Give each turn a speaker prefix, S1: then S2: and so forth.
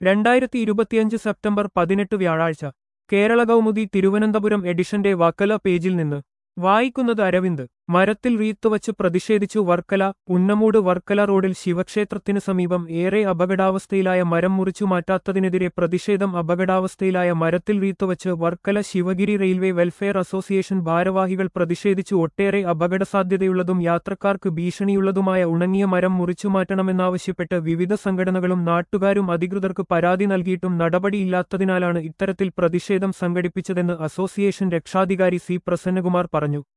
S1: രണ്ടായിരത്തി ഇരുപത്തിയഞ്ച് സെപ്റ്റംബർ പതിനെട്ട് വ്യാഴാഴ്ച കേരള കൗമുദി തിരുവനന്തപുരം എഡിഷന്റെ വക്കല പേജിൽ നിന്ന് വായിക്കുന്നത് അരവിന്ദ് മരത്തിൽ റീത്തുവച്ച് പ്രതിഷേധിച്ചു വർക്കല പുന്നമൂട് വർക്കല റോഡിൽ ശിവക്ഷേത്രത്തിനു സമീപം ഏറെ അപകടാവസ്ഥയിലായ മരം മുറിച്ചു മാറ്റാത്തതിനെതിരെ പ്രതിഷേധം അപകടാവസ്ഥയിലായ മരത്തിൽ റീത്തുവച്ച് Varkala Sivagiri railway welfare association ഭാരവാഹികൾ പ്രതിഷേധിച്ചു ഒട്ടേറെ അപകടസാധ്യതയുള്ളതും യാത്രക്കാർക്ക് ഭീഷണിയുള്ളതുമായ ഉണങ്ങിയ മരം മുറിച്ചു മാറ്റണമെന്നാവശ്യപ്പെട്ട് വിവിധ സംഘടനകളും നാട്ടുകാരും അധികൃതർക്ക് പരാതി നൽകിയിട്ടും നടപടിയില്ലാത്തതിനാലാണ് ഇത്തരത്തിൽ പ്രതിഷേധം സംഘടിപ്പിച്ചതെന്ന് അസോസിയേഷൻ രക്ഷാധികാരി സി പ്രസന്നകുമാർ പറഞ്ഞു